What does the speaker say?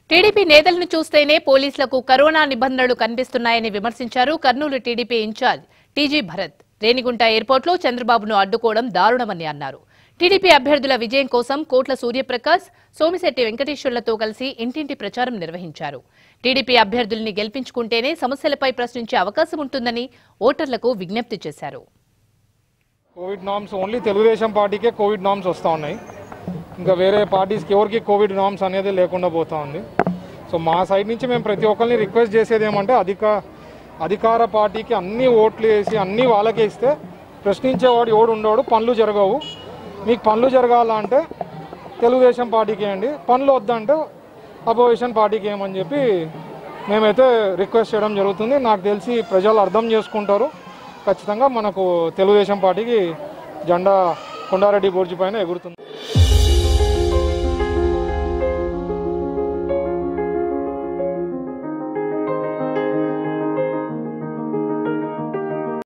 TDP నేతలను చూస్తేనే పోలీసులకు కరోనా నిబంధనలు కనిపిస్తున్నాయని విమర్శించారు Kurnool TDP incharge TG Bharath Renigunta ఎయిర్పోర్ట్లో చంద్రబాబును అడ్డుకోవడం దారుణమని అన్నారు టీడీపీ అభ్యర్థుల విజయం కోసం కోట్ల సూర్యప్రకాశ్ సోమిశెట్టి వెంకటేశ్వర్లతో కలిసి ఇంటింటి ప్రచారం నిర్వహించారు టీడీపీ అభ్యర్థుల్ని గెలిపించుకుంటేనే సమస్యలపై ప్రశ్నించే అవకాశం ఉంటుందని ఓటర్లకు విజ్ఞప్తి చేశారు కోవిడ్ నామ్స్ ఓన్లీ తెలుగుదేశం పార్టీకే కోవిడ్ నామ్స్ వస్తూ ఉన్నాయి ఇంకా వేరే పార్టీస్కి ఎవరికి కోవిడ్ నామ్స్ అనేది లేకుండా పోతా ఉంది సో మా సైడ్ నుంచి మేము ప్రతి ఒక్కరిని రిక్వెస్ట్ చేసేది ఏమంటే అధిక అధికార పార్టీకి అన్ని ఓట్లు వేసి అన్నీ వాళ్ళకే ఇస్తే ప్రశ్నించేవాడు ఎవడు ఉండవాడు పనులు జరగవు మీకు పనులు జరగాలంటే తెలుగుదేశం పార్టీకి వేయండి పనులు వద్దంటే అపోజిషన్ పార్టీకి ఏమని చెప్పి మేమైతే రిక్వెస్ట్ చేయడం జరుగుతుంది నాకు తెలిసి ప్రజలు అర్థం చేసుకుంటారు ఖచ్చితంగా మనకు తెలుగుదేశం పార్టీకి జెండా కొండారెడ్డి బోర్జీ పైన ఎగురుతుంది